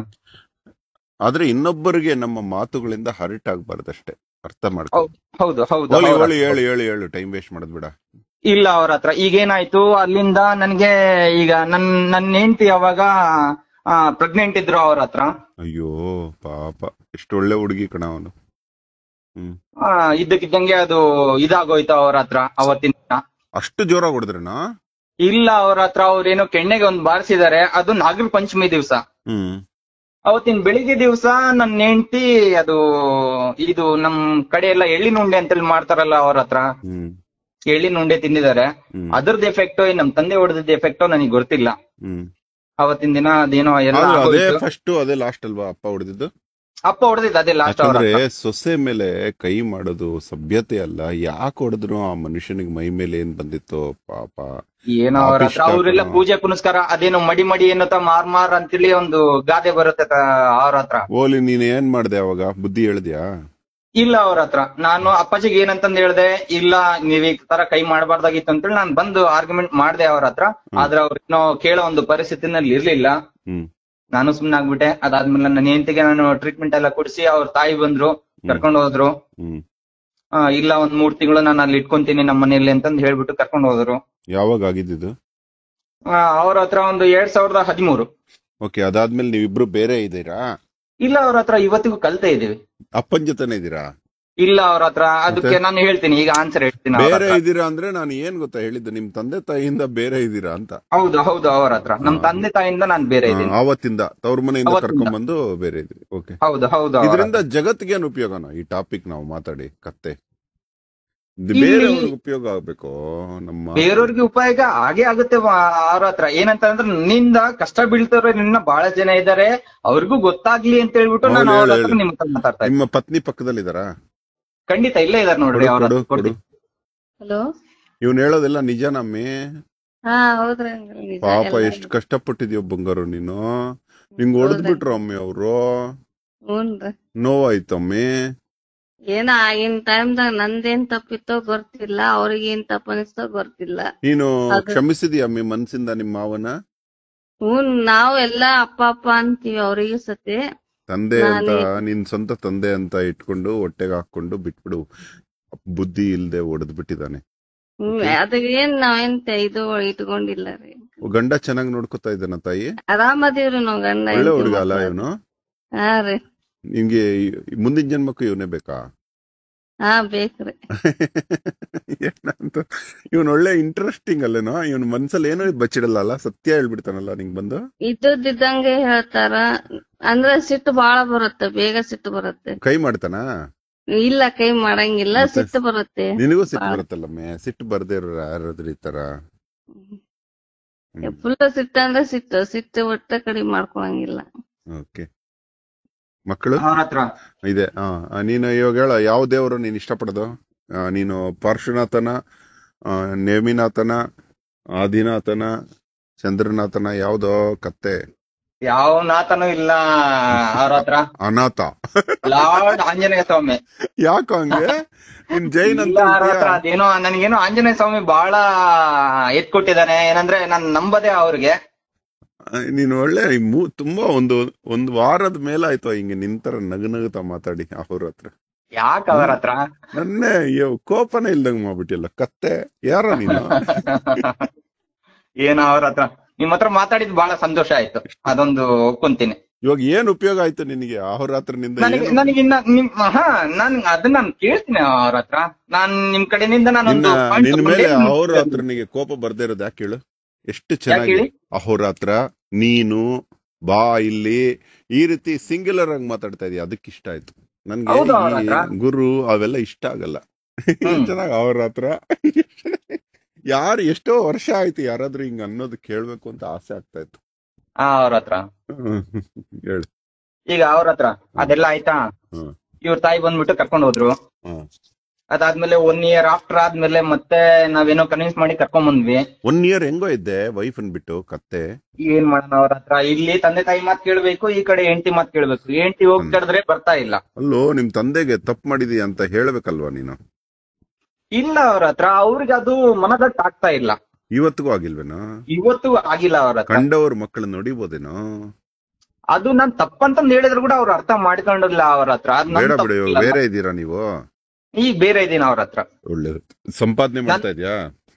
ಆದ್ರೆ ಇನ್ನೊಬ್ಬರಿಗೆ ನಮ್ಮ ಮಾತುಗಳಿಂದ ಹರ್ಟ್ ಆಗ್ಬಾರ್ದಷ್ಟೇ ಅರ್ಥ ಮಾಡ್ಕೊ ಹೌದು ಹೌದು ಹೌದು ಹೋಲಿ ಅವ್ರ ಹೋಲಿ ಹತ್ರ. ಹೇಳು ಹೇಳು ಹೇಳು ಟೈಮ್ ವೇಸ್ಟ್ ಮಾಡೋದ್ ಬೇಡ ಇಲ್ಲ ಅವ್ರ ಹತ್ರ ಈಗೇನಾಯ್ತು ಅಲ್ಲಿಂದ ನನ್ಗೆ ಈಗ ನನ್ ನನ್ನ ಹೆಂಡತಿ ಅವಾಗ ಪ್ರೆಗ್ನೆಂಟ್ ಇದ್ರು ಅವ್ರ ಹತ್ರ ಅಯ್ಯೋ ಪಾಪ ಎಷ್ಟು ಒಳ್ಳೆ ಹುಡುಗಿ ಕಣ ಅವನು ಹ್ಮ್ ಆ, ಇದ್ದಕ್ಕಿದ್ದಂಗೆ ಅದು ಇದಾಗೋಯ್ತು ಅವ್ರ ಹತ್ರ ಅವತ್ತಿನ ದಿನ. ಅಷ್ಟು ಜೋರಾಗಿ ಹೊಡೆದ್ರೇನಾ ಇಲ್ಲ ಅವ್ರ ಹತ್ರ ಅವ್ರೇನೋ ಕೆಣ್ಣೆಗೆ ಒಂದ್ ಬಾರಿಸಿದಾರೆ ಅದು ನಾಗರ ಪಂಚಮಿ ದಿವ್ಸ ಹ್ಮ್ ಅವತ್ತಿನ ಬೆಳಿಗ್ಗೆ ದಿವ್ಸ ನನ್ನ ಹೆಂಡತಿ ಅದು ಇದು ನಮ್ ಕಡೆ ಎಲ್ಲ ಎಳ್ಳಿನ ಉಂಡೆ ಅಂತೇಳಿ ಮಾಡ್ತಾರಲ್ಲ ಅವ್ರ ಹತ್ರ ಹ್ಮ್ ಎಳ್ಳಿನ ಉಂಡೆ ತಿಂದಿದ್ದಾರೆ ಹ್ಮ್ ಅದ್ರದ್ದು ಎಫೆಕ್ಟೋ ನಮ್ ತಂದೆ ಹೊಡೆದಿದ್ದ ಎಫೆಕ್ಟೋ ನನಗೆ ಗೊತ್ತಿಲ್ಲ ಹ್ಮ್ ಅವತ್ತಿನ ದಿನ ಅದೇನೋ ಎಲ್ಲ ಆದ್ರೂ ಅದೇ ಆಗೋಯ್ತು. ಫಸ್ಟ್ ಅದೇ ಲಾಸ್ಟ್ ಅಲ್ವಾ ಅಪ್ಪ ಹೊಡೆದಿದ್ದು ಅಪ್ಪ ಹೊಡೆದಿದ್ದು ಅದೇ ಲಾಸ್ಟ್ ಅವ್ರ ಯಾಕಂದ್ರೆ ಹತ್ರ. ಸೊಸೆ ಮೇಲೆ ಕೈ ಮಾಡೋದು ಸಭ್ಯತೆ ಅಲ್ಲ ಯಾಕೆ ಹೊಡೆದ್ರು ಆ ಮನುಷ್ಯನಿಗೆ ಮೈ ಮೇಲೆ ಏನ್ ಬಂದಿತ್ತು ಪಾಪ ಏನೋ ಅವ್ರ ಹತ್ರ ಪಾಪಿಷ್ಟ ಅವ್ರೆಲ್ಲ ಕಣೋ. ಪೂಜೆ ಪುನಸ್ಕಾರ ಅದೇನೋ ಮಡಿ ಮಡಿ ಏನೋ ಮಾರ್ ಮಾರ್ ಅಂತೇಳಿ ಒಂದು ಗಾದೆ ಬರುತ್ತೆ ತ- ಅವ್ರ ಹತ್ರ ಓಲಿ ನೀನ್ ಏನ್ ಮಾಡ್ದೆ ಅವಾಗ ಬುದ್ಧಿ ಹೇಳ್ದ್ಯಾ ಇಲ್ಲ ಅವ್ರ ಹತ್ರ ನಾನು ಅಪ್ಪಾಜಿಗೆ ಏನಂತಂದ್ ಹೇಳ್ದೆ ಇಲ್ಲ ನೀವ್ ಈ ತರ ಕೈ ಮಾಡಬಾರ್ದಾಗಿತ್ತು ಅಂತೇಳಿ ನಾನು ಬಂದು ಆರ್ಗ್ಯುಮೆಂಟ್ ಮಾಡ್ದೆ ಅವ್ರ ಹತ್ರ ಆದ್ರೆ ಅವ್ರು ಏನೋ ಕೇಳೋ ಒಂದು ಪರಿಸ್ಥಿತಿನಲ್ಲಿ ಇರ್ಲಿಲ್ಲ ಹ್ಮ್ ನಾನು ಸುಮ್ನೆ ಆಗ್ಬಿಟ್ಟೆ ಅದಾದ್ಮೇಲೆ ನನ್ನ ಹೆಂಡತಿಗೆ ನಾನು ಟ್ರೀಟ್ಮೆಂಟ್ ಎಲ್ಲ ಕೊಡಿಸಿ ಅವ್ರ ತಾಯಿ ಬಂದ್ರು ಕರ್ಕೊಂಡು ಹೋದ್ರು ಹ್ಮ್ ಆ, ಇಲ್ಲ ಒಂದ್ ಮೂರ್ ತಿಂಗಳು ನಾನು ಅಲ್ಲಿ ಇಟ್ಕೊಂತೀನಿ ನಮ್ಮ ಮನೆಯಲ್ಲಿ ಅಂತಂದ್ ಹೇಳ್ಬಿಟ್ಟು ಕರ್ಕೊಂಡು ಹೋದ್ರು ಯಾವಾಗ ಆಗಿದ್ದು ಆ, ಅವ್ರ ಹತ್ರ ಒಂದು ಎರಡ್ ಸಾವಿರದ ಹದಿಮೂರು ಓಕೆ ಅದಾದ್ಮೇಲೆ ನೀವಿಬ್ರು ಬೇರೆ ಇದ್ದೀರಾ ಇಲ್ಲ ಅವ್ರ ಹತ್ರ ಇವತ್ತಿಗೂ ಕಲ್ತಾ ಇದೀವಿ ಅಪ್ಪನ್ ಜೊತೆನೆ ಇದ್ದೀರಾ ಇಲ್ಲ ಅವ್ರ ಹತ್ರ ಅದಕ್ಕೆ ನಾನು ಹೇಳ್ತೀನಿ ಈಗ ಆನ್ಸರ್ ಹೇಳ್ತೀನಿ ಅವ್ರ ಬೇರೆ ಹತ್ರ. ಇದ್ದೀರಾ ಅಂದ್ರೆ ನಾನು ಏನ್ ಗೊತ್ತಾ ಹೇಳಿದ್ದು ನಿಮ್ ತಂದೆ ತಾಯಿಯಿಂದ ಬೇರೆ ಇದ್ದೀರಾ ಅಂತ ಹೌದು ಹೌದು ಅವ್ರ ಹತ್ರ ನಮ್ ತಂದೆ ತಾಯಿಯಿಂದ ನಾನ್ ಬೇರೆ ಆ, ಇದ್ದೀನಿ ಆವತ್ತಿಂದ ತವ್ರ ಮನೆಯಿಂದ ಅವತ್ತಿಂದ. ಕರ್ಕೊಂಡ್ ಬಂದು ಬೇರೆ ಇದ್ರಿ ಓಕೆ ಹೌದು ಹೌದು ಅವ್ರ ಇದರಿಂದ ಜಗತ್ತಿಗೆ ಏನ್ ಉಪಯೋಗನ ಈ ಟಾಪಿಕ್ ನಾವು ಮಾತಾಡಿ ಕತ್ತೆ ಇದು ಇಲ್ಲಿ- ಬೇರೆಯವ್ರಿಗೆ ಉಪಯೋಗ ಆಗ್ಬೇಕು ನಮ್ಮ ಬೇರೆಯವ್ರಿಗೆ ಉಪಯೋಗ ಹಾಗೆ ಆಗುತ್ತೆ ವ- ಅವ್ರ ಹತ್ರ ಏನಂತಂದ್ರೆ ನಿನ್ನಿಂದ ಕಷ್ಟ ಬೀಳ್ತಾರೋ ನಿನ್ನ ಬಹಳ ಜನ ಇದ್ದಾರೆ ಅವ್ರಿಗೂ ಗೊತ್ತಾಗ್ಲಿ ಅಂತ ಹೇಳ್ಬಿಟ್ಟು ನಾನು ಹೌದು, ಅವ್ರ ಹೇಳು, ಹತ್ರ ನಿಮ್ ಹತ್ರ ಮಾತಾಡ್ತಾ ಇದ್ದೀನಿ ನಿಮ್ಮ ಪತ್ನಿ ಪಕ್ಕದಲ್ಲಿ ಇದಾರಾ ಖಂಡಿತ ಇಲ್ಲೇ ಇದಾರೆ ನೋಡ್ರಿ ಕೊಡು ಅವ್ರ ಕೊಡು ಹತ್ರ ಕೊಡು ಕೊಡ್ತೀನಿ. ಹಲೋ ಇವ್ನು ಹೇಳೋದೆಲ್ಲ ನಿಜನಮ್ಮಿ ಹಾ ಹೌದ್ರಿ ಅಂಕಲ್ ನಿಜ ಪಾಪ ಎಲ್ಲ ಎಷ್ಟು ಕಷ್ಟಪಟ್ಟಿದ್ಯೋ ಬಂಗಾರು ನೀನು ನಿಂಗ್ ಹೊಡೆದ್ಬಿಟ್ರು ಅಮ್ಮಿ ಅವ್ರು ಹ್ಞೂನ್ರಿ ನೋವಾಯ್ತಮ್ಮಿ ಏನೋ ಆಗಿನ ಟೈಮ್ದಾಗ ನಂದೇನ್ ತಪ್ಪಿತ್ತೋ ಗೊತ್ತಿಲ್ಲ ಅವ್ರಿಗೆ ಏನ್ ತಪ್ಪ ಅನಿಸ್ತೋ ಗೊತ್ತಿಲ್ಲ ನೀನು ಅದು- ಕ್ಷಮಿಸಿದ್ಯಾ ಅಮ್ಮಿ ಮನ್ಸಿಂದ ನಿಮ್ಮ ಮಾವನ ಹ್ಞೂ ನಾವ್ ಎಲ್ಲಾ ಅಪ್ಪ ಅಪ್ಪ ಅಂತೀವಿ ಅವ್ರಿಗೆ ಸತಿ ತಂದೆ ಅಂತ ನಾನೇ- ನಿನ್ ಸ್ವಂತ ತಂದೆ ಅಂತ ಇಟ್ಕೊಂಡು ಹೊಟ್ಟೆಗೆ ಹಾಕೊಂಡು ಬಿಟ್ಬಿಡು ಬುದ್ಧಿ ಇಲ್ದೆ ಹೊಡೆದ್ ಬಿಟ್ಟಿದ್ದಾನೆ ಹ್ಮ್ ಅದಕ್ಕೆ ಏನ್ ನಾವೇನ್ ತೆ- ಇದು ಇಟ್ಕೊಂಡಿಲ್ಲ ರೀ ಗಂಡ ಚೆನ್ನಾಗ್ ನೋಡ್ಕೊತಾ ಇದ್ದಾನ ತಾಯಿ ಆರಾಮದೀವ್ರಿ ನಾವ್ ಗಂಡ ಒಳ್ಳೆ ಹೆಂಡ್ತಿ ಹುಡುಗ ಅಲ್ಲ ಮಕ್ಳು. ಇವನು ಹಾ ರೀ ನಿಮ್ಗೆ ಈ- ಮುಂದಿನ ಜನ್ಮಕ್ಕೂ ಇವನೇ ಬೇಕಾ ಹಾ ಬೇಕ್ರಿ ಏನಂತ ಇವನ್ ಒಳ್ಳೆ ಇಂಟ್ರೆಸ್ಟಿಂಗ್ ಅಲ್ಲೇನೋ ಇವನ್ ಮನ್ಸಲ್ಲಿ ಏನೋ ಬಚ್ಚಿಡಲ್ಲ ಅಲ್ಲ ಸತ್ಯ ಹೇಳ್ಬಿಡ್ತಾನಲ್ಲ ನಿಂಗ್ ಬಂದು ಇದ್ದಿದ್ದಂಗೆ ಹೇಳ್ತಾರ ಅಂದ್ರೆ ಸಿಟ್ಟು ಬಾಳ ಬರುತ್ತೆ ಬೇಗ ಸಿಟ್ಟು ಬರುತ್ತೆ ಕೈ ಮಾಡ್ತಾನ ಇಲ್ಲ ಕೈ ಮಾಡಂಗಿಲ್ಲ ಮತ್ತೆ? ಸಿಟ್ಟು ಬರುತ್ತೆ ನಿನಗೂ ಸಿಟ್ಟು ಬಾ- ಬರುತ್ತಲ್ಲಮ್ಮೆ ಸಿಟ್ಟು ಬರ್ದೇ ಇರೋ ಯಾರಾದ್ರೂ ಈ ತರ ಫುಲ್ ಸಿಟ್ಟು ಅಂದ್ರೆ ಸಿಟ್ಟು ಸಿಟ್ಟು ಒಟ್ಟ ಕಡಿಮೆ ಮಾಡ್ಕೊಳಂಗಿಲ್ಲ ಓಕೆ ಮಕ್ಕಳು ಅವ್ರ ಹತ್ರ ಇದೆ ಆ, ಆ, ನೀನು ಇವಾಗ ಹೇಳ ಯಾವ ದೇವರು ನೀನ್ ಇಷ್ಟಪಡೋದು ಆ, ನೀನು ಪಾರ್ಶ್ವನಾಥನ ಆ, ನೇಮಿನಾಥನ ಆದಿನಾಥನ ಚಂದ್ರನಾಥನ ಯಾವ್ದೋ ಕತ್ತೆ ಯಾವ ನಾತನೂ ಇಲ್ಲ ಅವ್ರ ಹತ್ರ ಅನಾಥ ಲಾರ್ಡ್ ಆಂಜನೇಯ ಸ್ವಾಮಿ ಯಾಕೋ ಹಂಗೆ ನಿನ್ ಜೈನ್ ಅಂತ ಇಲ್ಲ ಅವ್ರ ಹತ್ರ ಹೇಳ್ತೀಯಾ? ಅದೇನೋ ನನಗೇನೋ ಆಂಜನೇಯ ಸ್ವಾಮಿ ಬಹಳ ಎತ್ಕೊಟ್ಟಿದ್ದಾನೆ ಏನಂದ್ರೆ ನಾನ್ ನಂಬದೆ ಅವ್ರಿಗೆ ಆ, ನೀನು ಒಳ್ಳೆ ಈ ಮೂ- ತುಂಬಾ ಒಂದು ಒಂದು ವಾರದ ಮೇಲಾಯ್ತು ಹಿಂಗೆ ನಿಂತರ ನಗು ನಗುತ್ತಾ ಮಾತಾಡಿ ಅವ್ರ ಹತ್ರ ಯಾಕ ಅವ್ರ ಹತ್ರ ನನ್ನೇ ಅಯ್ಯೋ ಕೋಪನೇ ಇಲ್ದಂಗ್ ಮಾಡ್ಬಿಟ್ಟಿಲ್ಲ ಕತ್ತೆ ಯಾರ ನೀನು ಏನೋ ಅವ್ರ ಹತ್ರ ನಿಮ್ ಹತ್ರ ಮಾತಾಡಿದ್ ಬಹಳ ಸಂತೋಷ ಆಯ್ತು ಅದೊಂದು ಒಪ್ಕೊಂತೀನಿ ಇವಾಗ ಏನ್ ಉಪಯೋಗ ಆಯ್ತು ನಿನಗೆ ಅವ್ರ ಹತ್ರನಿಂದ ನನಗೆ ಏನು? ನನಗಿನ್ನ ನಿಮ್ ಹಾ ನಾನ್ ಅದನ್ನ ನಾನು ಕೇಳ್ತೀನಿ ಅವ್ರ ಹತ್ರ ನಾನ್ ನಿಮ್ ಕಡೆನಿಂದ ನಿನ್ನ ನಾನೊಂದು point ನಿನ್ ತಗೊಂಡೆ, ಮೇಲೆ ನಿಮ್ ಅವ್ರ ಕಡೆ- ಹತ್ರ ನಿನಗೆ ಕೋಪ ಬರ್ದೇ ಇರೋದು ಯಾಕೆ ಹೇಳು ಎಷ್ಟು ಯಾಕ್ ಚೆನ್ನಾಗಿ ಹೇಳಿ? ಅವ್ರ ಹತ್ರ ನೀನು ಬಾ ಇಲ್ಲಿ ಈ ರೀತಿ ಸಿಂಗ್ಯುಲರ್ ಆಗಿ ಮಾತಾಡ್ತಾ ಇದೀಯ ಅದಕ್ಕೆ ಇಷ್ಟ ಆಯ್ತು ನನ್ಗೆ ಹೌದು, ಅವ್ರ ಈ ಹತ್ರ. ಗುರು ಅವೆಲ್ಲ ಇಷ್ಟ ಆಗಲ್ಲ ಹ್ಮ್. ಚೆನ್ನಾಗಿ ಅವ್ರ ಹತ್ರ ಯಾರು ಎಷ್ಟೋ ವರ್ಷ ಆಯ್ತು ಯಾರಾದ್ರೂ ಹಿಂಗ ಅನ್ನೋದು ಕೇಳ್ಬೇಕು ಅಂತ ಆಸೆ ಆಗ್ತಾ ಇತ್ತು ಹಾ ಅವ್ರ ಹತ್ರ ಹ್ಮ್. ಹೇಳು ಈಗ ಅವ್ರ ಹತ್ರ ಅದೆಲ್ಲ ಆಯ್ತಾ ಹ್ಮ್. ಇವ್ರ ತಾಯಿ ಬಂದ್ಬಿಟ್ಟು ಕರ್ಕೊಂಡ್ ಹೋದ್ರು ಹ್ಮ್. ಅದಾದ್ಮೇಲೆ ಒನ್ ಇಯರ್ ಆಫ್ಟರ್ ಆದ್ಮೇಲೆ ಮತ್ತೆ ನಾವೇನೋ ಕನ್ವಿನ್ಸ್ ಮಾಡಿ ಕರ್ಕೊಂಡ್ ಬಂದ್ವಿ ಒನ್ ಇಯರ್ ಹೆಂಗೋ ಇದ್ದೆ ವೈಫ್ ಅನ್ಬಿಟ್ಟು ಕತ್ತೆ ಏನ್ ಮಾಡೋಣ ಅವ್ರ ಹತ್ರ ಇಲ್ಲಿ ತಂದೆ ತಾಯಿ ಮಾತ್ ಕೇಳ್ಬೇಕು ಈ ಕಡೆ ಹೆಂಡತಿ ಮಾತ್ ಕೇಳ್ಬೇಕು ಹೆಂಡತಿ ಹೋಗ್ ಹ್ಮ್. ಕರೆದ್ರೆ ಬರ್ತಾ ಇಲ್ಲ ಅಲ್ಲೋ ನಿಮ್ ತಂದೆಗೆ ತಪ್ಪು ಮಾಡಿದೀಯ ಅಂತ ಹೇಳ್ಬೇಕಲ್ವಾ ನೀನು ಇಲ್ಲ ಅವ್ರ ಹತ್ರ ಅವ್ರಿಗೆ ಅದು ಮನದಟ್ಟು ಆಗ್ತಾ ಇಲ್ಲ ಇವತ್ತಿಗೂ ಆಗಿಲ್ವೇನೋ ಇವತ್ತು ಆಗಿಲ್ಲ ಅವ್ರ ಹತ್ರ ಕಂಡವ್ರ ಮಕ್ಕಳು ನೋಡಿಬೋದೇನೋ ಅದು ನಾನ್ ತಪ್ಪಂತಂದ್ ಹೇಳಿದ್ರು ಕೂಡ ಅವ್ರು ಅರ್ಥ ಮಾಡ್ಕೊಂಡಿಲ್ಲ ಅವ್ರ ಹತ್ರ ಅದ್ ನನ್ ಬೇಡ ಬಿಡು ತಪ್ಪಿಲ್ಲ. ಇವಾಗ ಬೇರೆ ಇದ್ದೀರಾ ನೀವು ಈಗ ಬೇರೆ ಇದೀನಿ ಅವ್ರ ಹತ್ರ ಒಳ್ಳೇದು ಸಂಪಾದನೆ ಮಾಡ್ತಾ ಇದ್ಯಾ